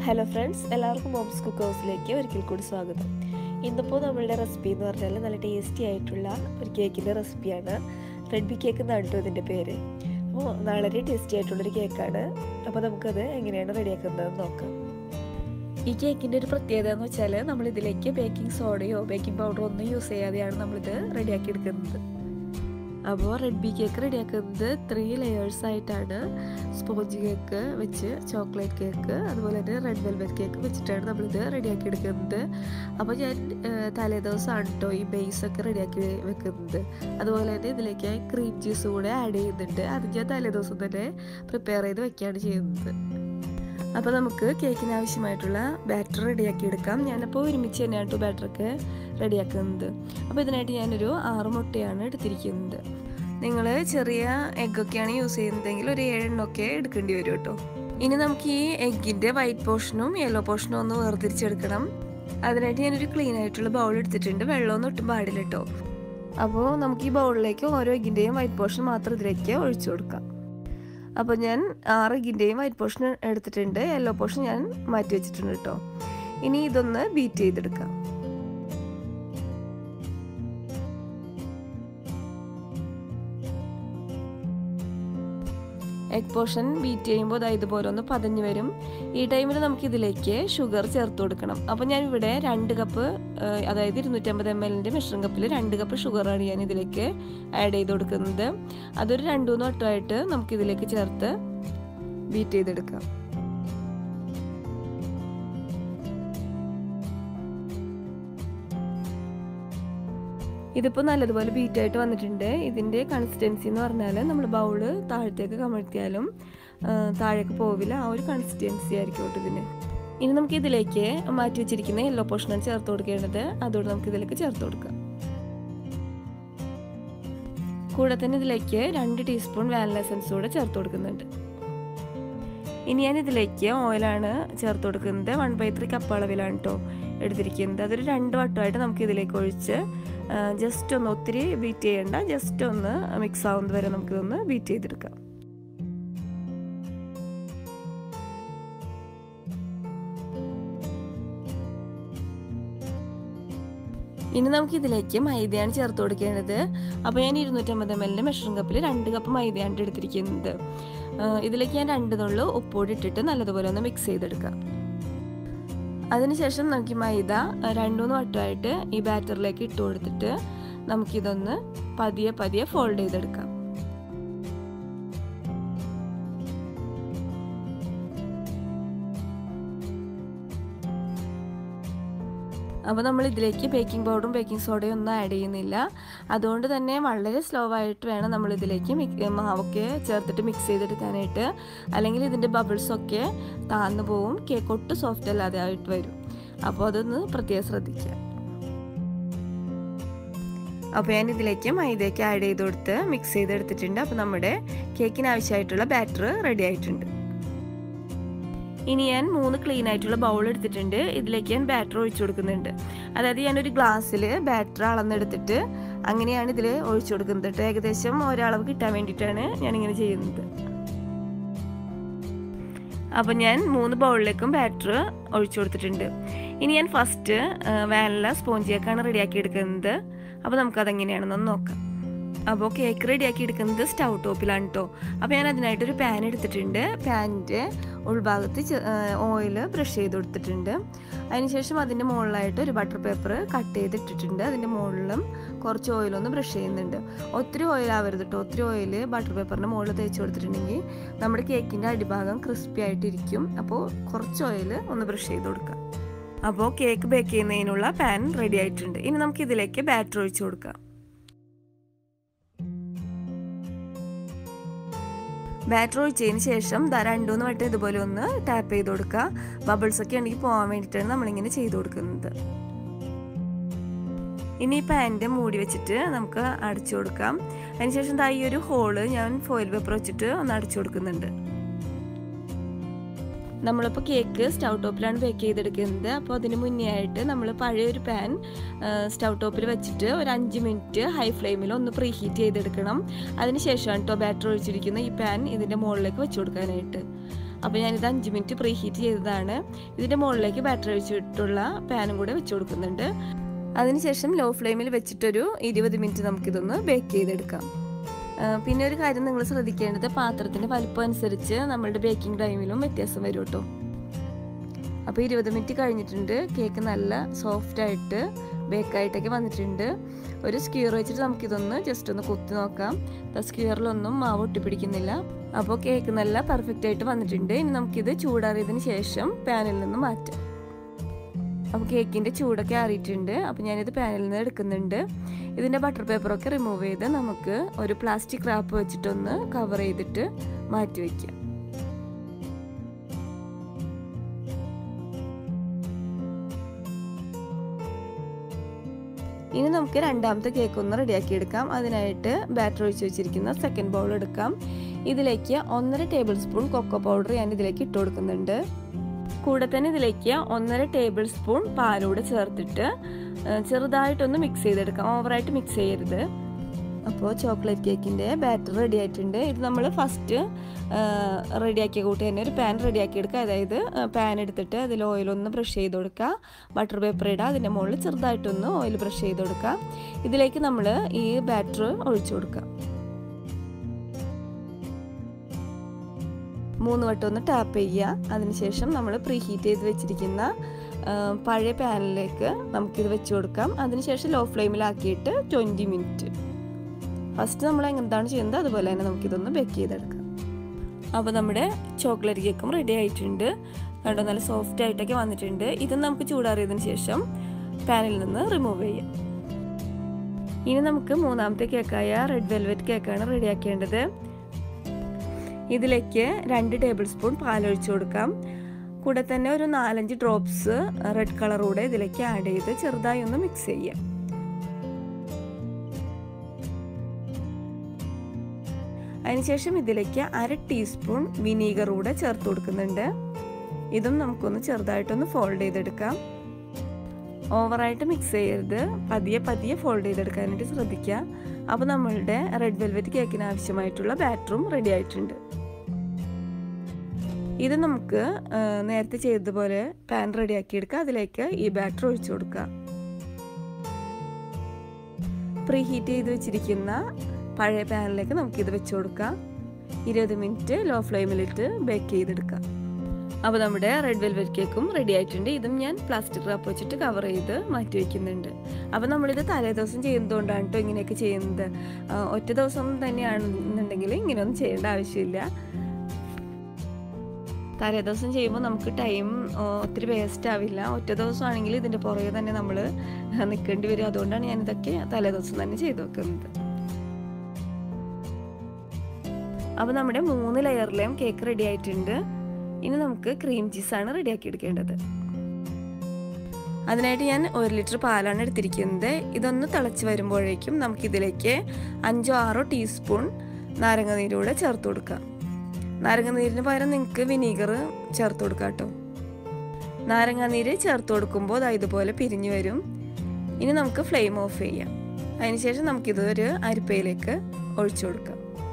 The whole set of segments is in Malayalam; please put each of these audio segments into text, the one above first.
ഹലോ ഫ്രണ്ട്സ് എല്ലാവർക്കും മോംസ് കുക്ക് ഹൗസിലേക്ക് ഒരിക്കൽ കൂടി സ്വാഗതം ഇന്നിപ്പോൾ നമ്മളുടെ റെസിപ്പി എന്ന് പറഞ്ഞാൽ നല്ല ടേസ്റ്റി ആയിട്ടുള്ള ഒരു കേക്കിൻ്റെ റെസിപ്പിയാണ് റെഡ് ബി കേക്ക് എന്നാണ് കേട്ടോ ഇതിൻ്റെ പേര് അപ്പോൾ വളരെ ടേസ്റ്റി ആയിട്ടുള്ളൊരു കേക്കാണ് അപ്പോൾ നമുക്കത് എങ്ങനെയാണ് റെഡിയാക്കുന്നതെന്ന് നോക്കാം ഈ കേക്കിൻ്റെ ഒരു പ്രത്യേകത എന്ന് വെച്ചാൽ നമ്മൾ ഇതിലേക്ക് ബേക്കിംഗ് സോഡയോ ബേക്കിംഗ് പൗഡറോ ഒന്നും യൂസ് ചെയ്യാതെയാണ് നമ്മളിത് റെഡിയാക്കി എടുക്കുന്നത് അപ്പോൾ റെഡ് ബി കേക്ക് റെഡിയാക്കുന്നത് ത്രീ ലെയേഴ്സ് ആയിട്ടാണ് സ്പോഞ്ച് കേക്ക് വെച്ച് ചോക്ലേറ്റ് കേക്ക് അതുപോലെ തന്നെ റെഡ് വെൽവെറ്റ് കേക്ക് വെച്ചിട്ടാണ് നമ്മളിത് റെഡിയാക്കി എടുക്കുന്നത് അപ്പോൾ ഞാൻ തലേദിവസമാണ് കേട്ടോ ഈ ബേസൊക്കെ റെഡിയാക്കി വെക്കുന്നത് അതുപോലെ തന്നെ ഇതിലേക്ക് ക്രീം ജ്യൂസ് കൂടെ ആഡ് ചെയ്യുന്നുണ്ട് അത് ഞാൻ തലേദിവസം തന്നെ പ്രിപ്പയർ ചെയ്ത് വെക്കുകയാണ് ചെയ്യുന്നത് അപ്പോൾ നമുക്ക് കേക്കിന് ആവശ്യമായിട്ടുള്ള ബാറ്റർ റെഡിയാക്കി എടുക്കാം ഞാനപ്പോൾ ഒരുമിച്ച് തന്നെയാണ് കേട്ടോ ബാറ്ററൊക്കെ റെഡിയാക്കുന്നത് അപ്പോൾ ഇതിനായിട്ട് ഞാനൊരു ആറ് മുട്ടയാണ് എടുത്തിരിക്കുന്നത് നിങ്ങൾ ചെറിയ എഗ്ഗൊക്കെയാണ് യൂസ് ചെയ്യുന്നതെങ്കിൽ ഒരു ഏഴെണ്ണമൊക്കെ എടുക്കേണ്ടി വരും കേട്ടോ ഇനി നമുക്ക് ഈ എഗ്ഗിൻ്റെ വൈറ്റ് പോർഷനും യെല്ലോ പോർഷനും ഒന്ന് വേർതിരിച്ചെടുക്കണം അതിനായിട്ട് ഞാനൊരു ക്ലീൻ ആയിട്ടുള്ള ബൗൾ എടുത്തിട്ടുണ്ട് വെള്ളമൊന്നും ഒട്ടും പാടില്ല കേട്ടോ അപ്പോൾ നമുക്ക് ഈ ബൗളിലേക്ക് ഓരോ എഗ്ഗിൻ്റെയും വൈറ്റ് പോർഷൻ മാത്രം ഇതിലേക്ക് ഒഴിച്ചു കൊടുക്കാം അപ്പോൾ ഞാൻ ആറ് എഗ്ഗിൻ്റെയും വൈറ്റ് പോർഷൻ എടുത്തിട്ടുണ്ട് യെല്ലോ പോർഷൻ ഞാൻ മാറ്റി വെച്ചിട്ടുണ്ട് കേട്ടോ ഇനി ഇതൊന്ന് ബീറ്റ് ചെയ്തെടുക്കാം എഗ് പോർഷൻ ബീറ്റ് ചെയ്യുമ്പോൾ അത് ഇതുപോലെ ഒന്ന് പതഞ്ഞു വരും ഈ ടൈമിൽ നമുക്ക് ഇതിലേക്ക് ഷുഗർ ചേർത്ത് കൊടുക്കണം അപ്പോൾ ഞാൻ ഇവിടെ രണ്ട് കപ്പ് അതായത് ഇരുന്നൂറ്റമ്പത് എം എല്ലിൻ്റെ മെഷറിംഗ് കപ്പിൽ രണ്ട് കപ്പ് ഷുഗറാണ് ഞാൻ ഇതിലേക്ക് ആഡ് ചെയ്ത് കൊടുക്കുന്നത് അതൊരു രണ്ട് മൂന്ന് വട്ടമായിട്ട് നമുക്കിതിലേക്ക് ചേർത്ത് ബീറ്റ് ചെയ്തെടുക്കാം ഇതിപ്പോൾ നല്ലതുപോലെ ബീറ്റായിട്ട് വന്നിട്ടുണ്ട് ഇതിൻ്റെ കൺസിസ്റ്റൻസി എന്ന് പറഞ്ഞാൽ നമ്മൾ ബൗള് താഴത്തേക്ക് കമഴ്ത്തിയാലും താഴേക്ക് പോവില്ല ആ ഒരു കൺസിസ്റ്റൻസി ആയിരിക്കും കേട്ടോ ഇതിന് ഇനി നമുക്ക് ഇതിലേക്ക് മാറ്റി വെച്ചിരിക്കുന്ന യെല്ലോ പോർഷനാണ് ചേർത്ത് കൊടുക്കേണ്ടത് അതുകൊണ്ട് നമുക്ക് ഇതിലേക്ക് ചേർത്ത് കൊടുക്കാം കൂടെ തന്നെ ഇതിലേക്ക് രണ്ട് ടീസ്പൂൺ വാനില എസൻസ് കൂടെ ചേർത്ത് കൊടുക്കുന്നുണ്ട് ഇനി ഞാൻ ഇതിലേക്ക് ഓയിലാണ് ചേർത്ത് കൊടുക്കുന്നത് വൺ ബൈ ത്രീ കപ്പ് അളവിലാണ് കേട്ടോ എടുത്തിരിക്കുന്നത് അതൊരു രണ്ട് വട്ടമായിട്ട് നമുക്ക് ഇതിലേക്ക് ഒഴിച്ച് ജസ്റ്റ് ഒന്ന് ഒത്തിരി ബീറ്റ് ചെയ്യേണ്ട ജസ്റ്റ് ഒന്ന് മിക്സ് ആവുന്നത് വരെ നമുക്കിതൊന്ന് ബീറ്റ് ചെയ്തെടുക്കാം ഇനി നമുക്ക് ഇതിലേക്ക് മൈദയാണ് ചേർത്ത് കൊടുക്കേണ്ടത് അപ്പോൾ ഞാൻ ഇരുന്നൂറ്റമ്പത് എം എല്ലിൻ്റെ മെഷറിംഗ് കപ്പിൽ രണ്ട് കപ്പ് മൈദയാണ് എടുത്തിരിക്കുന്നത് ഇതിലേക്ക് ഞാൻ രണ്ട് നുള്ളു ഉപ്പോടി ഇട്ടിട്ട് നല്ലതുപോലെ ഒന്ന് മിക്സ് ചെയ്തെടുക്കാം അതിനുശേഷം നമുക്ക് മൈദ രണ്ടുമൂന്ന് വട്ടമായിട്ട് ഈ ബാറ്ററിലേക്ക് ഇട്ട് കൊടുത്തിട്ട് നമുക്കിതൊന്ന് പതിയെ പതിയെ ഫോൾഡ് ചെയ്തെടുക്കാം അപ്പോൾ നമ്മൾ ഇതിലേക്ക് ബേക്കിംഗ് പൗഡറും ബേക്കിംഗ് സോഡയും ഒന്നും ആഡ് ചെയ്യുന്നില്ല അതുകൊണ്ട് തന്നെ വളരെ സ്ലോ ആയിട്ട് വേണം നമ്മൾ ഇതിലേക്ക് മാവൊക്കെ ചേർത്തിട്ട് മിക്സ് ചെയ്തെടുക്കാനായിട്ട് അല്ലെങ്കിൽ ഇതിൻ്റെ ബബിൾസൊക്കെ താന്നു പോവും കേക്ക് ഒട്ടും സോഫ്റ്റ് അല്ലാതെ ആയിട്ട് വരും അപ്പോൾ അതൊന്ന് പ്രത്യേകം ശ്രദ്ധിക്കുക അപ്പോൾ ഞാൻ ഇതിലേക്ക് മൈദയൊക്കെ ആഡ് ചെയ്ത് കൊടുത്ത് മിക്സ് ചെയ്തെടുത്തിട്ടുണ്ട് അപ്പോൾ നമ്മുടെ കേക്കിന് ആവശ്യമായിട്ടുള്ള ബാറ്റർ റെഡി ആയിട്ടുണ്ട് ഇനി ഞാൻ മൂന്ന് ക്ലീൻ ആയിട്ടുള്ള ബൗൾ എടുത്തിട്ടുണ്ട് ഇതിലേക്ക് ഞാൻ ബാറ്റർ ഒഴിച്ചു കൊടുക്കുന്നുണ്ട് അതായത് ഞാനൊരു ഗ്ലാസ്സിൽ ബാറ്റർ അളന്നെടുത്തിട്ട് അങ്ങനെയാണ് ഇതിൽ ഒഴിച്ചു കൊടുക്കുന്നത് ഏകദേശം ഒരളവ് കിട്ടാൻ വേണ്ടിയിട്ടാണ് ഞാനിങ്ങനെ ചെയ്യുന്നത് അപ്പം ഞാൻ മൂന്ന് ബൗളിലേക്കും ബാറ്റർ ഒഴിച്ചു കൊടുത്തിട്ടുണ്ട് ഇനി ഞാൻ ഫസ്റ്റ് വാനില സ്പോഞ്ച് കേക്കാണ് റെഡിയാക്കി എടുക്കുന്നത് അപ്പോൾ നമുക്കതെങ്ങനെയാണെന്നൊന്ന് നോക്കാം അപ്പോൾ കേക്ക് റെഡിയാക്കി എടുക്കുന്നത് സ്റ്റൗ ടോപ്പിലാണ് കേട്ടോ അപ്പോൾ ഞാൻ അതിനായിട്ടൊരു പാൻ എടുത്തിട്ടുണ്ട് പാനിൻ്റെ ഉൾഭാഗത്ത് ഓയിൽ ബ്രഷ് ചെയ്ത് കൊടുത്തിട്ടുണ്ട് അതിനുശേഷം അതിൻ്റെ മുകളിലായിട്ട് ഒരു ബട്ടർ പേപ്പർ കട്ട് ചെയ്തിട്ടിട്ടുണ്ട് അതിൻ്റെ മുകളിലും കുറച്ച് ഓയിലൊന്ന് ബ്രഷ് ചെയ്യുന്നുണ്ട് ഒത്തിരി ഓയിൽ ആവരുത് കേട്ടോ ഒത്തിരി ഓയിൽ ബട്ടർ പേപ്പറിൻ്റെ മുകളിൽ തേച്ച് കൊടുത്തിട്ടുണ്ടെങ്കിൽ നമ്മുടെ കേക്കിൻ്റെ അടിഭാഗം ക്രിസ്പി ആയിട്ടിരിക്കും അപ്പോൾ കുറച്ച് ഓയിൽ ഒന്ന് ബ്രഷ് ചെയ്ത് കൊടുക്കാം അപ്പോൾ കേക്ക് ബേക്ക് ചെയ്യുന്നതിനുള്ള പാൻ റെഡി ആയിട്ടുണ്ട് ഇനി നമുക്ക് ഇതിലേക്ക് ബാറ്റർ ഒഴിച്ചു കൊടുക്കാം ബാറ്റർ ഒഴിച്ചതിന് ശേഷം ദാ രണ്ടുമൂന്ന് വട്ടം ഇതുപോലെ ഒന്ന് ടാപ്പ് ചെയ്ത് കൊടുക്കുക ബബിൾസ് ഒക്കെ ഉണ്ടെങ്കിൽ പോകാൻ വേണ്ടിയിട്ടാണ് നമ്മളിങ്ങനെ ചെയ്ത് കൊടുക്കുന്നത് ഇനി ഈ പാനിൻ്റെ മൂടി വെച്ചിട്ട് നമുക്ക് അടച്ചു കൊടുക്കാം അതിനുശേഷം ദാ ഈ ഒരു ഹോള് ഞാൻ ഫോയിൽ പേപ്പർ വെച്ചിട്ട് ഒന്ന് അടച്ചു കൊടുക്കുന്നുണ്ട് നമ്മളിപ്പോൾ കേക്ക് സ്റ്റൗ ടോപ്പിലാണ് ബേക്ക് ചെയ്തെടുക്കുന്നത് അപ്പോൾ അതിന് മുന്നേ ആയിട്ട് നമ്മൾ പഴയൊരു പാൻ സ്റ്റൗ ടോപ്പിൽ വെച്ചിട്ട് ഒരു അഞ്ച് മിനിറ്റ് ഹൈ ഫ്ലെയിമിൽ ഒന്ന് പ്രീ ഹീറ്റ് ചെയ്തെടുക്കണം അതിന് ശേഷമാണ് കേട്ടോ ബാറ്റർ ഒഴിച്ചിരിക്കുന്ന ഈ പാൻ ഇതിൻ്റെ മുകളിലേക്ക് വെച്ച് കൊടുക്കാനായിട്ട് അപ്പോൾ ഞാനിത് അഞ്ച് മിനിറ്റ് പ്രീ ഹീറ്റ് ചെയ്തതാണ് ഇതിൻ്റെ മുകളിലേക്ക് ബാറ്ററി ഒഴിച്ചിട്ടുള്ള പാനും കൂടെ വെച്ച് കൊടുക്കുന്നുണ്ട് അതിനുശേഷം ലോ ഫ്ലെയിമിൽ വെച്ചിട്ടൊരു ഇരുപത് മിനിറ്റ് നമുക്കിതൊന്ന് ബേക്ക് ചെയ്തെടുക്കാം പിന്നെ ഒരു കാര്യം നിങ്ങൾ ശ്രദ്ധിക്കേണ്ടത് പാത്രത്തിൻ്റെ വലുപ്പം അനുസരിച്ച് നമ്മളുടെ ബേക്കിംഗ് ടൈമിലും വ്യത്യാസം വരും കേട്ടോ അപ്പോൾ ഇരുപത് മിനിറ്റ് കഴിഞ്ഞിട്ടുണ്ട് കേക്ക് നല്ല സോഫ്റ്റ് ആയിട്ട് ബേക്കായിട്ടൊക്കെ വന്നിട്ടുണ്ട് ഒരു സ്ക്യൂർ വെച്ചിട്ട് നമുക്കിതൊന്ന് ജസ്റ്റ് ഒന്ന് കുത്തി നോക്കാം സ്ക്യൂറിലൊന്നും മാവ് ഒട്ടിപ്പിടിക്കുന്നില്ല അപ്പോൾ കേക്ക് നല്ല പെർഫെക്റ്റ് ആയിട്ട് വന്നിട്ടുണ്ട് ഇനി നമുക്കിത് ചൂടാറിയതിന് ശേഷം പാനിൽ നിന്ന് മാറ്റാം അപ്പോൾ കേക്കിൻ്റെ ചൂടൊക്കെ ആറിയിട്ടുണ്ട് അപ്പോൾ ഞാനിത് പാനിൽ നിന്ന് എടുക്കുന്നുണ്ട് ഇതിൻ്റെ ബട്ടർ പേപ്പറൊക്കെ റിമൂവ് ചെയ്ത് നമുക്ക് ഒരു പ്ലാസ്റ്റിക് റാപ്പ് വെച്ചിട്ടൊന്ന് കവർ ചെയ്തിട്ട് മാറ്റി വയ്ക്കാം ഇനി നമുക്ക് രണ്ടാമത്തെ കേക്ക് ഒന്ന് റെഡിയാക്കി എടുക്കാം അതിനായിട്ട് ബാറ്റർ ഒഴിച്ച് വെച്ചിരിക്കുന്ന സെക്കൻഡ് ബൗൾ എടുക്കാം ഇതിലേക്ക് ഒന്നര ടേബിൾ സ്പൂൺ കൊക്കോ പൗഡർ ഞാൻ ഇതിലേക്ക് ഇട്ട് കൊടുക്കുന്നുണ്ട് കൂടെ തന്നെ ഇതിലേക്ക് ഒന്നര ടേബിൾ സ്പൂൺ പാലൂടെ ചേർത്തിട്ട് ചെറുതായിട്ടൊന്ന് മിക്സ് ചെയ്തെടുക്കാം ഓവറായിട്ട് മിക്സ് ചെയ്യരുത് അപ്പോൾ ചോക്ലേറ്റ് കേക്കിൻ്റെ ബാറ്റർ റെഡി ആയിട്ടുണ്ട് ഇത് നമ്മൾ ഫസ്റ്റ് റെഡിയാക്കിയ കൂട്ടി തന്നെ ഒരു പാൻ റെഡിയാക്കി എടുക്കുക അതായത് പാൻ എടുത്തിട്ട് അതിൽ ഓയിലൊന്ന് ബ്രഷ് ചെയ്ത് കൊടുക്കുക ബട്ടർ പേപ്പർ ഇടുക അതിൻ്റെ മുകളിൽ ചെറുതായിട്ടൊന്ന് ഓയിൽ ബ്രഷ് ചെയ്ത് കൊടുക്കുക ഇതിലേക്ക് നമ്മൾ ഈ ബാറ്റർ ഒഴിച്ചു കൊടുക്കുക മൂന്ന് വട്ടം ഒന്ന് ടാപ്പ് ചെയ്യുക അതിനുശേഷം നമ്മൾ പ്രീ ഹീറ്റ് ചെയ്ത് വെച്ചിരിക്കുന്ന പഴയ പാനിലേക്ക് നമുക്കിത് വെച്ച് കൊടുക്കാം അതിനുശേഷം ലോ ഫ്ലെയിമിലാക്കിയിട്ട് ട്വൻറ്റി മിനിറ്റ് ഫസ്റ്റ് നമ്മൾ എന്താണ് ചെയ്യുന്നത് അതുപോലെ തന്നെ നമുക്കിതൊന്ന് ബേക്ക് ചെയ്തെടുക്കാം അപ്പോൾ നമ്മുടെ ചോക്ലേറ്റ് കേക്കും റെഡി ആയിട്ടുണ്ട് കണ്ടോ നല്ല സോഫ്റ്റ് ആയിട്ടൊക്കെ വന്നിട്ടുണ്ട് ഇത് നമുക്ക് ചൂടാറിയതിന് ശേഷം പാനിൽ നിന്ന് റിമൂവ് ചെയ്യാം ഇനി നമുക്ക് മൂന്നാമത്തെ കേക്കായ റെഡ് വെൽവെറ്റ് കേക്കാണ് റെഡിയാക്കേണ്ടത് ഇതിലേക്ക് രണ്ട് ടേബിൾ സ്പൂൺ പാലൊഴിച്ചു കൊടുക്കാം കൂടെ തന്നെ ഒരു നാലഞ്ച് ഡ്രോപ്സ് റെഡ് കളറൂടെ ഇതിലേക്ക് ആഡ് ചെയ്ത് ചെറുതായി ഒന്ന് മിക്സ് ചെയ്യാം അതിനുശേഷം ഇതിലേക്ക് അര ടീസ്പൂൺ വിനീഗർ കൂടെ ചേർത്ത് കൊടുക്കുന്നുണ്ട് ഇതും നമുക്കൊന്ന് ചെറുതായിട്ടൊന്ന് ഫോൾഡ് ചെയ്തെടുക്കാം ഓവറായിട്ട് മിക്സ് ചെയ്യരുത് പതിയെ പതിയെ ഫോൾഡ് ചെയ്തെടുക്കാനായിട്ട് ശ്രദ്ധിക്കുക അപ്പോൾ നമ്മളുടെ റെഡ് വെൽവെറ്റ് കേക്കിന് ആവശ്യമായിട്ടുള്ള ബാറ്ററും റെഡി ആയിട്ടുണ്ട് ഇത് നമുക്ക് നേരത്തെ ചെയ്തതുപോലെ പാൻ റെഡിയാക്കി എടുക്കുക അതിലേക്ക് ഈ ബാറ്റർ ഒഴിച്ചു കൊടുക്കുക പ്രീ ഹീറ്റ് ചെയ്ത് വെച്ചിരിക്കുന്ന പഴയ പാനിലേക്ക് നമുക്കിത് വെച്ച് കൊടുക്കാം ഇരുപത് മിനിറ്റ് ലോ ഫ്ലെയിമിലിട്ട് ബേക്ക് ചെയ്തെടുക്കാം അപ്പോൾ നമ്മുടെ റെഡ് വെൽവെറ്റ് കേക്കും റെഡി ആയിട്ടുണ്ട് ഇതും ഞാൻ പ്ലാസ്റ്റിക് റാപ്പ് വെച്ചിട്ട് കവർ ചെയ്ത് മാറ്റി വയ്ക്കുന്നുണ്ട് അപ്പോൾ നമ്മളിത് തലേ ദിവസം ചെയ്യുന്നതുകൊണ്ടാണ് കേട്ടോ ഇങ്ങനെയൊക്കെ ചെയ്യുന്നത് ഒറ്റ ദിവസം തന്നെയാണെന്നുണ്ടെങ്കിൽ ഇങ്ങനെയൊന്നും ചെയ്യേണ്ട ആവശ്യമില്ല തലേ ദിവസം ചെയ്യുമ്പോൾ നമുക്ക് ടൈം ഒത്തിരി വേസ്റ്റ് ആവില്ല ഒറ്റ ദിവസമാണെങ്കിൽ ഇതിൻ്റെ പുറകെ തന്നെ നമ്മൾ നിൽക്കേണ്ടി വരും അതുകൊണ്ടാണ് ഞാനിതൊക്കെ തലേ ദിവസം തന്നെ ചെയ്തു വെക്കുന്നത് അപ്പോൾ നമ്മുടെ മൂന്ന് ലെയറിലെയും കേക്ക് റെഡി ആയിട്ടുണ്ട് ഇനി നമുക്ക് ക്രീം ചീസാണ് റെഡിയാക്കി എടുക്കേണ്ടത് അതിനായിട്ട് ഞാൻ ഒരു ലിറ്റർ പാലാണ് എടുത്തിരിക്കുന്നത് ഇതൊന്ന് തിളച്ച് വരുമ്പോഴേക്കും നമുക്കിതിലേക്ക് അഞ്ചോ ആറോ ടീസ്പൂൺ നാരങ്ങ നീരൂടെ ചേർത്ത് കൊടുക്കാം നാരങ്ങ നീരിന് പകരം നിങ്ങൾക്ക് വിനീഗർ ചേർത്ത് കൊടുക്കാം കേട്ടോ നാരങ്ങ നീര് ചേർത്ത് കൊടുക്കുമ്പോൾ അത് ഇതുപോലെ പിരിഞ്ഞു വരും ഇനി നമുക്ക് ഫ്ലെയിം ഓഫ് ചെയ്യാം അതിനുശേഷം നമുക്കിതൊരു അരിപ്പയിലേക്ക് ഒഴിച്ചു കൊടുക്കാം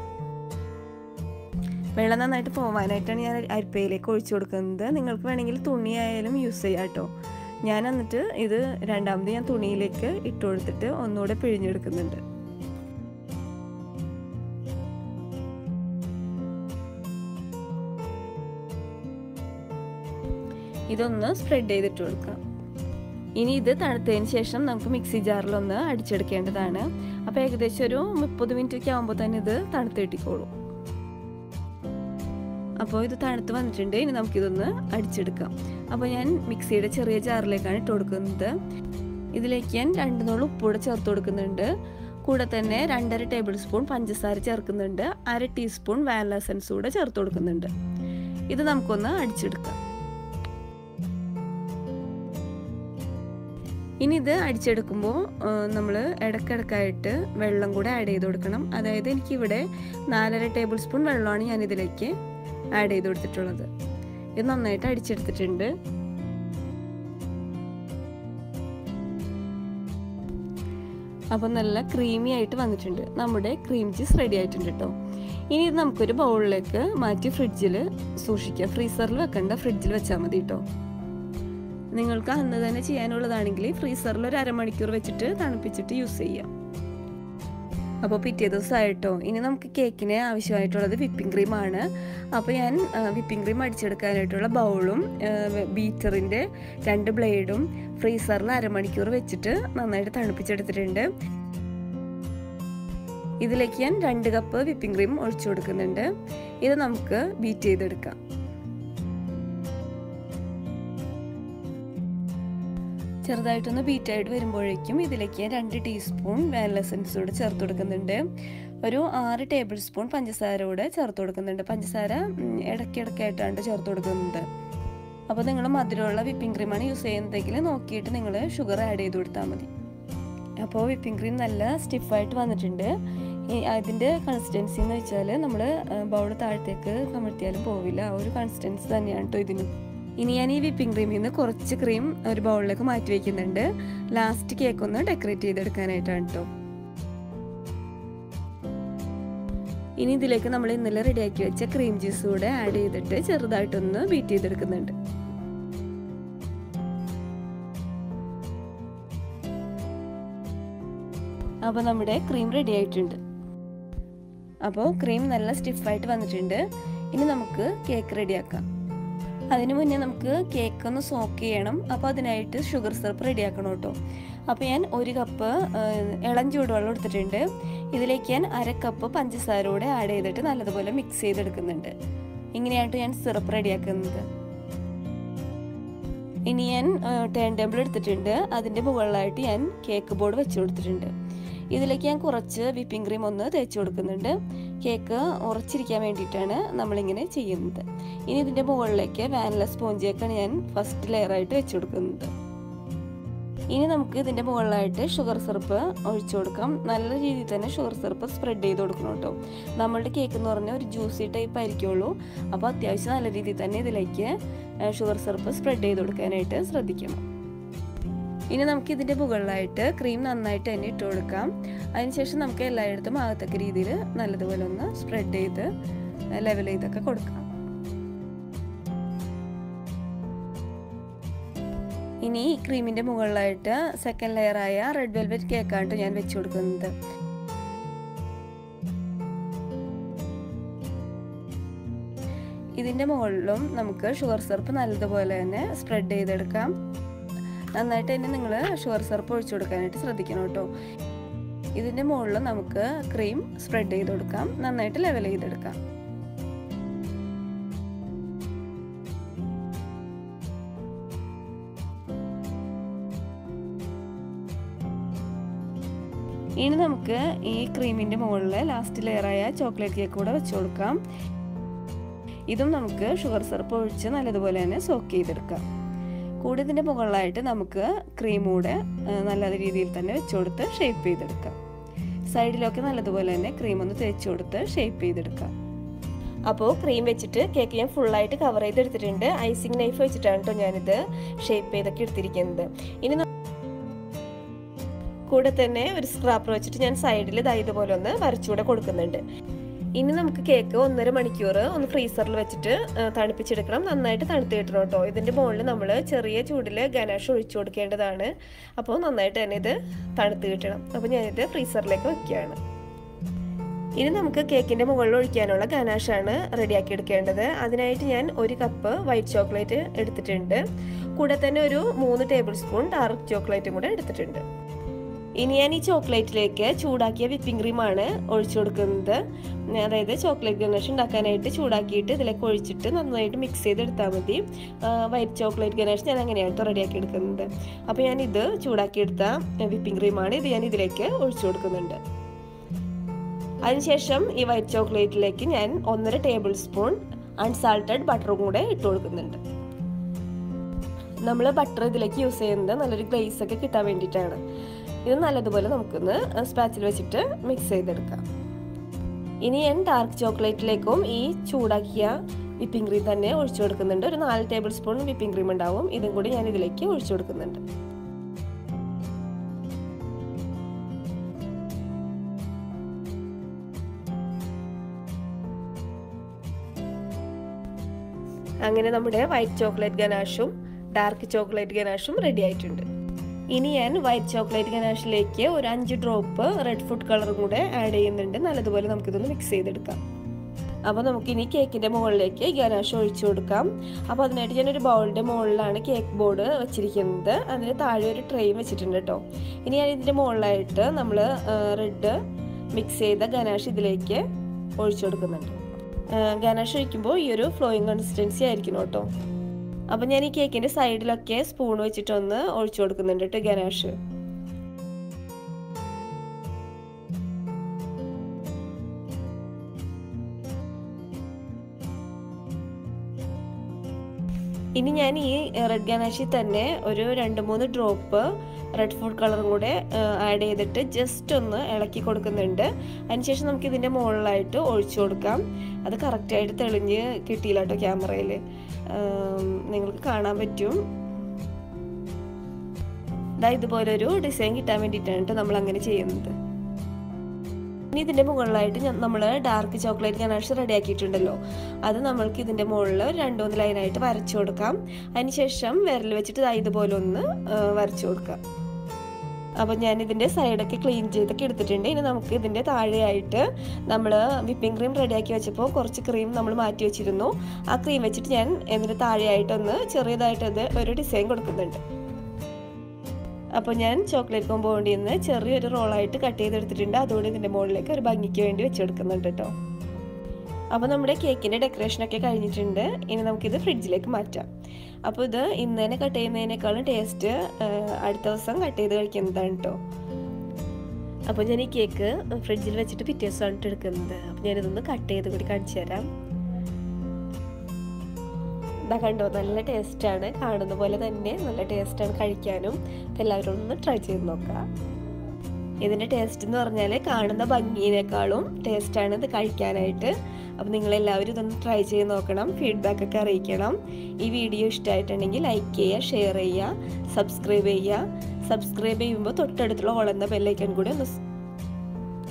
വെള്ളം നന്നായിട്ട് പോവാനായിട്ടാണ് ഞാൻ അരിപ്പയിലേക്ക് ഒഴിച്ചു കൊടുക്കുന്നത് നിങ്ങൾക്ക് വേണമെങ്കിൽ തുണിയായാലും യൂസ് ചെയ്യാം കേട്ടോ ഞാൻ എന്നിട്ട് ഇത് രണ്ടാമത് ഞാൻ തുണിയിലേക്ക് ഇട്ട് കൊടുത്തിട്ട് ഒന്നുകൂടെ പിഴിഞ്ഞെടുക്കുന്നുണ്ട് ഇതൊന്ന് സ്പ്രെഡ് ചെയ്തിട്ട് കൊടുക്കാം ഇനി ഇത് തണുത്തതിന് ശേഷം നമുക്ക് മിക്സി ജാറിലൊന്ന് അടിച്ചെടുക്കേണ്ടതാണ് അപ്പോൾ ഏകദേശം ഒരു മുപ്പത് മിനിറ്റ് ഒക്കെ ആകുമ്പോൾ തന്നെ ഇത് തണുത്ത് കിട്ടിക്കോളും അപ്പോൾ ഇത് തണുത്ത് വന്നിട്ടുണ്ട് ഇനി നമുക്കിതൊന്ന് അടിച്ചെടുക്കാം അപ്പോൾ ഞാൻ മിക്സിയുടെ ചെറിയ ജാറിലേക്കാണ് ഇട്ട് കൊടുക്കുന്നത് ഇതിലേക്ക് ഞാൻ രണ്ട് നുള്ളു ഉപ്പൂടെ ചേർത്ത് കൊടുക്കുന്നുണ്ട് കൂടെ തന്നെ രണ്ടര ടേബിൾ സ്പൂൺ പഞ്ചസാര ചേർക്കുന്നുണ്ട് അര ടീസ്പൂൺ വാനില എസൻസ് കൂടെ ചേർത്ത് കൊടുക്കുന്നുണ്ട് ഇത് നമുക്കൊന്ന് അടിച്ചെടുക്കാം ഇനി ഇത് അടിച്ചെടുക്കുമ്പോൾ നമ്മൾ ഇടയ്ക്കിടയ്ക്കായിട്ട് വെള്ളം കൂടെ ആഡ് ചെയ്ത് കൊടുക്കണം അതായത് എനിക്കിവിടെ നാലര ടേബിൾ സ്പൂൺ വെള്ളമാണ് ഞാൻ ഇതിലേക്ക് ആഡ് ചെയ്ത് കൊടുത്തിട്ടുള്ളത് ഇത് നന്നായിട്ട് അടിച്ചെടുത്തിട്ടുണ്ട് അപ്പോൾ നല്ല ക്രീമി ആയിട്ട് വന്നിട്ടുണ്ട് നമ്മുടെ ക്രീം ചീസ് റെഡി ആയിട്ടുണ്ട് കേട്ടോ ഇനി ഇത് നമുക്കൊരു ബൗളിലേക്ക് മാറ്റി ഫ്രിഡ്ജിൽ സൂക്ഷിക്കാം ഫ്രീസറിൽ വെക്കണ്ട ഫ്രിഡ്ജിൽ വെച്ചാൽ മതി കേട്ടോ നിങ്ങൾക്ക് അന്ന് തന്നെ ചെയ്യാനുള്ളതാണെങ്കിൽ ഫ്രീസറിൽ ഒരു അരമണിക്കൂർ വെച്ചിട്ട് തണുപ്പിച്ചിട്ട് യൂസ് ചെയ്യാം അപ്പോൾ പിറ്റേ ദിവസമായിട്ടോ ഇനി നമുക്ക് കേക്കിന് ആവശ്യമായിട്ടുള്ളത് വിപ്പിംഗ് ക്രീമാണ് അപ്പോൾ ഞാൻ വിപ്പിംഗ് ക്രീം അടിച്ചെടുക്കാനായിട്ടുള്ള ബൗളും ബീറ്ററിൻ്റെ രണ്ട് ബ്ലേഡും ഫ്രീസറിൽ അരമണിക്കൂർ വെച്ചിട്ട് നന്നായിട്ട് തണുപ്പിച്ചെടുത്തിട്ടുണ്ട് ഇതിലേക്ക് ഞാൻ രണ്ട് കപ്പ് വിപ്പിംഗ് ക്രീം ഒഴിച്ചു കൊടുക്കുന്നുണ്ട് ഇത് നമുക്ക് ബീറ്റ് ചെയ്തെടുക്കാം ചെറുതായിട്ടൊന്ന് ബീറ്റായിട്ട് വരുമ്പോഴേക്കും ഇതിലേക്ക് ഞാൻ രണ്ട് ടീസ്പൂൺ വാനില എസൻസ് കൂടെ ചേർത്ത് കൊടുക്കുന്നുണ്ട് ഒരു ആറ് ടേബിൾ സ്പൂൺ പഞ്ചസാര കൂടെ ചേർത്ത് കൊടുക്കുന്നുണ്ട് പഞ്ചസാര ഇടയ്ക്കിടയ്ക്കായിട്ടാണ് ചേർത്ത് കൊടുക്കുന്നത് അപ്പോൾ നിങ്ങൾ മധുരമുള്ള വിപ്പിംഗ് ക്രീമാണ് യൂസ് ചെയ്യുന്നതെങ്കിൽ നോക്കിയിട്ട് നിങ്ങൾ ഷുഗർ ആഡ് ചെയ്ത് കൊടുത്താൽ മതി അപ്പോൾ വിപ്പിംഗ് ക്രീം നല്ല സ്റ്റിഫായിട്ട് വന്നിട്ടുണ്ട് അതിൻ്റെ കൺസിസ്റ്റൻസി എന്ന് വെച്ചാൽ നമ്മൾ ബൗൾ താഴത്തേക്ക് കമഴ്ത്തിയാലും പോവില്ല ആ ഒരു കൺസിസ്റ്റൻസി തന്നെയാണ് കേട്ടോ ഇതിനും ഇനി ഞാൻ ഈ വിപ്പിംഗ് ക്രീമിൽ നിന്ന് കുറച്ച് ക്രീം ഒരു ബൗളിലേക്ക് മാറ്റി വയ്ക്കുന്നുണ്ട് ലാസ്റ്റ് കേക്ക് ഒന്ന് ഡെക്കറേറ്റ് ചെയ്തെടുക്കാനായിട്ടാണ് കേട്ടോ ഇനി ഇതിലേക്ക് നമ്മൾ ഇന്നലെ റെഡിയാക്കി വെച്ച ക്രീം ജ്യൂസ് കൂടെ ആഡ് ചെയ്തിട്ട് ചെറുതായിട്ടൊന്ന് ബീറ്റ് ചെയ്തെടുക്കുന്നുണ്ട് അപ്പോൾ നമ്മുടെ ക്രീം റെഡി ആയിട്ടുണ്ട് അപ്പോൾ ക്രീം നല്ല സ്റ്റിഫായിട്ട് വന്നിട്ടുണ്ട് ഇനി നമുക്ക് കേക്ക് റെഡിയാക്കാം അതിന് മുന്നേ നമുക്ക് കേക്ക് ഒന്ന് സോക്ക് ചെയ്യണം അപ്പോൾ അതിനായിട്ട് ഷുഗർ സിറപ്പ് റെഡിയാക്കണം കേട്ടോ അപ്പോൾ ഞാൻ ഒരു കപ്പ് ഇളം ചൂടുവെള്ളം എടുത്തിട്ടുണ്ട് ഇതിലേക്ക് ഞാൻ അര കപ്പ് പഞ്ചസാര കൂടെ ആഡ് ചെയ്തിട്ട് നല്ലതുപോലെ മിക്സ് ചെയ്തെടുക്കുന്നുണ്ട് ഇങ്ങനെയായിട്ട് ഞാൻ സിറപ്പ് റെഡിയാക്കുന്നത് ഇനി ഞാൻ ടേൺ ടേബിൾ എടുത്തിട്ടുണ്ട് അതിൻ്റെ മുകളിലായിട്ട് ഞാൻ കേക്ക് ബോർഡ് വെച്ച് കൊടുത്തിട്ടുണ്ട് ഇതിലേക്ക് ഞാൻ കുറച്ച് വിപ്പിംഗ് ക്രീം ഒന്ന് തേച്ച് കൊടുക്കുന്നുണ്ട് കേക്ക് ഉറച്ചിരിക്കാൻ വേണ്ടിയിട്ടാണ് നമ്മളിങ്ങനെ ചെയ്യുന്നത് ഇനി ഇതിൻ്റെ മുകളിലേക്ക് വാനില സ്പോഞ്ചിയൊക്കെയാണ് ഞാൻ ഫസ്റ്റ് ലെയറായിട്ട് വെച്ച് കൊടുക്കുന്നത് ഇനി നമുക്ക് ഇതിൻ്റെ മുകളിലായിട്ട് ഷുഗർ സിറപ്പ് ഒഴിച്ചു കൊടുക്കാം നല്ല രീതിയിൽ തന്നെ ഷുഗർ സിറപ്പ് സ്പ്രെഡ് ചെയ്ത് കൊടുക്കണം കേട്ടോ നമ്മളുടെ കേക്ക് എന്ന് പറഞ്ഞാൽ ഒരു ജ്യൂസി ടൈപ്പ് ആയിരിക്കുള്ളൂ അപ്പോൾ അത്യാവശ്യം നല്ല രീതിയിൽ തന്നെ ഇതിലേക്ക് ഷുഗർ സിറപ്പ് സ്പ്രെഡ് ചെയ്ത് കൊടുക്കാനായിട്ട് ശ്രദ്ധിക്കണം ഇനി നമുക്ക് ഇതിൻ്റെ മുകളിലായിട്ട് ക്രീം നന്നായിട്ട് തന്നെ ഇട്ട് കൊടുക്കാം അതിനുശേഷം നമുക്ക് എല്ലായിടത്തും ആകത്തക്ക രീതിയിൽ നല്ലതുപോലെ ഒന്ന് സ്പ്രെഡ് ചെയ്ത് ലെവൽ ചെയ്തൊക്കെ കൊടുക്കാം ഇനി ഈ ക്രീമിൻ്റെ മുകളിലായിട്ട് സെക്കൻഡ് ലെയറായ റെഡ് വെൽവെറ്റ് കേക്കാണ് ഞാൻ വെച്ച് കൊടുക്കുന്നത് ഇതിൻ്റെ മുകളിലും നമുക്ക് ഷുഗർ സിറപ്പ് നല്ലതുപോലെ തന്നെ സ്പ്രെഡ് ചെയ്തെടുക്കാം നന്നായിട്ട് തന്നെ നിങ്ങൾ ഷുഗർ സിറപ്പ് ഒഴിച്ചു കൊടുക്കാനായിട്ട് ശ്രദ്ധിക്കണം കേട്ടോ ഇതിൻ്റെ മുകളിൽ നമുക്ക് ക്രീം സ്പ്രെഡ് ചെയ്ത് കൊടുക്കാം നന്നായിട്ട് ലെവൽ ചെയ്തെടുക്കാം ഇനി നമുക്ക് ഈ ക്രീമിൻ്റെ മുകളിൽ ലാസ്റ്റ് ലെയറായ ചോക്ലേറ്റ് കേക്ക് കൂടെ വെച്ച് കൊടുക്കാം ഇതും നമുക്ക് ഷുഗർ സിറപ്പ് ഒഴിച്ച് നല്ലതുപോലെ തന്നെ സോക്ക് ചെയ്തെടുക്കാം കൂടെ ഇതിൻ്റെ മുകളിലായിട്ട് നമുക്ക് ക്രീം കൂടെ നല്ല രീതിയിൽ തന്നെ വെച്ച് കൊടുത്ത് ഷേപ്പ് ചെയ്തെടുക്കാം സൈഡിലൊക്കെ നല്ലതുപോലെ തന്നെ ക്രീം ഒന്ന് തേച്ച് കൊടുത്ത് ഷേപ്പ് ചെയ്തെടുക്കാം അപ്പോൾ ക്രീം വെച്ചിട്ട് കേക്ക് ഞാൻ ഫുള്ളായിട്ട് കവർ ചെയ്തെടുത്തിട്ടുണ്ട് ഐസിങ് നൈഫ് വെച്ചിട്ടാണ് കേട്ടോ ഞാനിത് ഷേപ്പ് ചെയ്തൊക്കെ എടുത്തിരിക്കുന്നത് ഇനി കൂടെ തന്നെ ഒരു സ്ക്രാപ്പർ വെച്ചിട്ട് ഞാൻ സൈഡിൽ ഇതാ ഇതുപോലെ ഒന്ന് വരച്ചുകൂടെ കൊടുക്കുന്നുണ്ട് ഇനി നമുക്ക് കേക്ക് ഒന്നര മണിക്കൂർ ഒന്ന് ഫ്രീസറിൽ വെച്ചിട്ട് തണുപ്പിച്ചെടുക്കണം നന്നായിട്ട് തണുത്ത് കിട്ടണം കേട്ടോ ഇതിൻ്റെ മുകളിൽ നമ്മൾ ചെറിയ ചൂടിൽ ഗനാഷ് ഒഴിച്ചു കൊടുക്കേണ്ടതാണ് അപ്പോൾ നന്നായിട്ട് തന്നെ ഇത് തണുത്ത് കിട്ടണം അപ്പോൾ ഞാനിത് ഫ്രീസറിലേക്ക് വെക്കുകയാണ് ഇനി നമുക്ക് കേക്കിൻ്റെ മുകളിൽ ഒഴിക്കാനുള്ള ഗനാഷാണ് റെഡിയാക്കി എടുക്കേണ്ടത് അതിനായിട്ട് ഞാൻ ഒരു കപ്പ് വൈറ്റ് ചോക്ലേറ്റ് എടുത്തിട്ടുണ്ട് കൂടെ തന്നെ ഒരു മൂന്ന് ടേബിൾ സ്പൂൺ ഡാർക്ക് ചോക്ലേറ്റും കൂടെ എടുത്തിട്ടുണ്ട് ഇനി ഞാൻ ഈ ചോക്ലേറ്റിലേക്ക് ചൂടാക്കിയ വിപ്പിംഗ് ക്രീമാണ് ഒഴിച്ചു കൊടുക്കുന്നത് അതായത് ചോക്ലേറ്റ് ഗണേഷ് ഉണ്ടാക്കാനായിട്ട് ചൂടാക്കിയിട്ട് ഇതിലേക്ക് ഒഴിച്ചിട്ട് നന്നായിട്ട് മിക്സ് ചെയ്തെടുത്താൽ മതി വൈറ്റ് ചോക്ലേറ്റ് ഗണേഷ് ഞാൻ അങ്ങനെയാണ് റെഡിയാക്കി എടുക്കുന്നത് അപ്പോൾ ഞാൻ ഇത് ചൂടാക്കിയെടുത്ത വിപ്പിംഗ് ക്രീമാണ് ഇത് ഞാൻ ഇതിലേക്ക് ഒഴിച്ചു കൊടുക്കുന്നുണ്ട് അതിനുശേഷം ഈ വൈറ്റ് ചോക്ലേറ്റിലേക്ക് ഞാൻ ഒന്നര ടേബിൾ സ്പൂൺ അൺസാൾട്ടഡ് ബട്ടറും കൂടെ ഇട്ട് കൊടുക്കുന്നുണ്ട് നമ്മൾ ബട്ടർ ഇതിലേക്ക് യൂസ് ചെയ്യുന്നത് നല്ലൊരു ഗ്ലേസ് ഒക്കെ കിട്ടാൻ വേണ്ടിയിട്ടാണ് ഇത് നല്ലതുപോലെ നമുക്കൊന്ന് സ്പാച്ചിൽ വെച്ചിട്ട് മിക്സ് ചെയ്തെടുക്കാം ഇനി ഞാൻ ഡാർക്ക് ചോക്ലേറ്റിലേക്കും ഈ ചൂടാക്കിയ വിപ്പിംഗ് ക്രീം തന്നെ ഒഴിച്ചു കൊടുക്കുന്നുണ്ട് ഒരു നാല് ടേബിൾ സ്പൂൺ വിപ്പിംഗ് ക്രീം ഉണ്ടാവും ഇതും കൂടി ഞാൻ ഇതിലേക്ക് ഒഴിച്ചു കൊടുക്കുന്നുണ്ട് അങ്ങനെ നമ്മുടെ വൈറ്റ് ചോക്ലേറ്റ് ഗനാഷും ഡാർക്ക് ചോക്ലേറ്റ് ഗനാഷും റെഡി ആയിട്ടുണ്ട് ഇനി ഞാൻ വൈറ്റ് ചോക്ലേറ്റ് ഗനാഷിലേക്ക് ഒരു അഞ്ച് ഡ്രോപ്പ് റെഡ് ഫുഡ് കളറും കൂടെ ആഡ് ചെയ്യുന്നുണ്ട് നല്ലതുപോലെ നമുക്കിതൊന്ന് മിക്സ് ചെയ്തെടുക്കാം അപ്പോൾ നമുക്കിനി കേക്കിൻ്റെ മുകളിലേക്ക് ഗനാഷ് ഒഴിച്ചു കൊടുക്കാം അപ്പോൾ അതിനായിട്ട് ഞാനൊരു ബൗളിൻ്റെ മുകളിലാണ് കേക്ക് ബോർഡ് വെച്ചിരിക്കുന്നത് അതിന് താഴെ ഒരു ട്രെയിൻ വെച്ചിട്ടുണ്ട് കേട്ടോ ഇനി ഞാൻ ഇതിൻ്റെ മുകളിലായിട്ട് നമ്മൾ റെഡ് മിക്സ് ചെയ്ത ഗനാഷ് ഇതിലേക്ക് ഒഴിച്ചു കൊടുക്കുന്നുണ്ട് ഗനാഷ് ഒഴിക്കുമ്പോൾ ഈ ഒരു ഫ്ലോയിങ് കൺസിസ്റ്റൻസി ആയിരിക്കണം കേട്ടോ അപ്പം ഞാൻ ഈ കേക്കിൻ്റെ സൈഡിലൊക്കെ സ്പൂൺ വെച്ചിട്ടൊന്ന് ഒഴിച്ചു കൊടുക്കുന്നുണ്ട് കേട്ടോ ഗനാഷ് ഇനി ഞാൻ ഈ റെഡ് ഗനാഷിൽ തന്നെ ഒരു രണ്ട് മൂന്ന് ഡ്രോപ്പ് റെഡ് ഫുഡ് കളറും കൂടെ ആഡ് ചെയ്തിട്ട് ജസ്റ്റ് ഒന്ന് ഇളക്കി കൊടുക്കുന്നുണ്ട് അതിനുശേഷം നമുക്ക് ഇതിൻ്റെ മുകളിലായിട്ട് ഒഴിച്ചു കൊടുക്കാം അത് കറക്റ്റായിട്ട് തെളിഞ്ഞ് കിട്ടിയില്ല കേട്ടോ ക്യാമറയിൽ നിങ്ങൾക്ക് കാണാൻ പറ്റും ഇതാ ഇതുപോലൊരു ഡിസൈൻ കിട്ടാൻ വേണ്ടിയിട്ടാണ് നമ്മൾ അങ്ങനെ ചെയ്യുന്നത് ഇനി ഇതിൻ്റെ മുകളിലായിട്ട് നമ്മൾ ഡാർക്ക് ചോക്ലേറ്റ് ഗനാഷ് റെഡി ആക്കിയിട്ടുണ്ടല്ലോ അത് നമ്മൾക്ക് ഇതിൻ്റെ മുകളിൽ രണ്ട് മൂന്ന് ലൈനായിട്ട് വരച്ചു കൊടുക്കാം അതിനുശേഷം വിരൽ വെച്ചിട്ട് ഇതുപോലെ ഒന്ന് വരച്ചു കൊടുക്കാം അപ്പോൾ ഞാൻ ഇതിൻ്റെ സൈഡൊക്കെ ക്ലീൻ ചെയ്തൊക്കെ എടുത്തിട്ടുണ്ട് ഇനി നമുക്ക് ഇതിൻ്റെ താഴെയായിട്ട് നമ്മൾ വിപ്പിംഗ് ക്രീം റെഡിയാക്കി വെച്ചപ്പോൾ കുറച്ച് ക്രീം നമ്മൾ മാറ്റി വെച്ചിരുന്നു ആ ക്രീം വെച്ചിട്ട് ഞാൻ ഇതിൻ്റെ താഴെയായിട്ടൊന്ന് ചെറിയതായിട്ട് അത് ഒരു ഡിസൈൻ കൊടുക്കുന്നുണ്ട് അപ്പോൾ ഞാൻ ചോക്ലേറ്റ് കോമ്പൗണ്ടിൽ നിന്ന് ചെറിയൊരു റോളായിട്ട് കട്ട് ചെയ്തെടുത്തിട്ടുണ്ട് അതുകൊണ്ട് ഇതിൻ്റെ മുകളിലേക്ക് ഒരു ഭംഗിക്ക് വേണ്ടി വെച്ചെടുക്കുന്നുണ്ട് കേട്ടോ അപ്പോൾ നമ്മുടെ കേക്കിൻ്റെ ഡെക്കറേഷനൊക്കെ കഴിഞ്ഞിട്ടുണ്ട് ഇനി നമുക്കിത് ഫ്രിഡ്ജിലേക്ക് മാറ്റാം അപ്പോൾ ഇത് ഇന്ന് തന്നെ കട്ട് ചെയ്യുന്നതിനേക്കാളും ടേസ്റ്റ് അടുത്ത ദിവസം കട്ട് ചെയ്ത് കഴിക്കുന്നതാണ് കേട്ടോ അപ്പോൾ ഞാൻ ഈ കേക്ക് ഫ്രിഡ്ജിൽ വെച്ചിട്ട് പിറ്റേ ദിവസമാണ് എടുക്കുന്നത് അപ്പോൾ ഞാനിതൊന്ന് കട്ട് ചെയ്ത് കൂടി കാണിച്ചു തരാം ഇതാ കണ്ടോ നല്ല ടേസ്റ്റാണ് കാണുന്ന പോലെ തന്നെ നല്ല ടേസ്റ്റാണ് കഴിക്കാനും അപ്പോൾ എല്ലാവരും ഒന്ന് ട്രൈ ചെയ്ത് നോക്കാം ഇതിൻ്റെ ടേസ്റ്റ് എന്ന് പറഞ്ഞാൽ കാണുന്ന ഭംഗിയേക്കാളും ടേസ്റ്റാണ് ഇത് കഴിക്കാനായിട്ട് അപ്പോൾ നിങ്ങളെല്ലാവരും ഇതൊന്ന് ട്രൈ ചെയ്ത് നോക്കണം ഫീഡ്ബാക്ക് ഒക്കെ അറിയിക്കണം ഈ വീഡിയോ ഇഷ്ടമായിട്ടുണ്ടെങ്കിൽ ലൈക്ക് ചെയ്യുക ഷെയർ ചെയ്യുക സബ്സ്ക്രൈബ് ചെയ്യുക സബ്സ്ക്രൈബ് ചെയ്യുമ്പോൾ തൊട്ടടുത്തുള്ള ഓളെന്ന ബെല്ലൈക്കൺ കൂടെ ഒന്ന്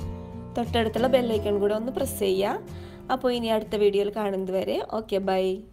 തൊട്ടടുത്തുള്ള ബെല്ലൈക്കൺ കൂടെ ഒന്ന് പ്രസ് ചെയ്യുക അപ്പോൾ ഇനി അടുത്ത വീഡിയോയിൽ കാണുന്നത് വരെ ഓക്കെ ബൈ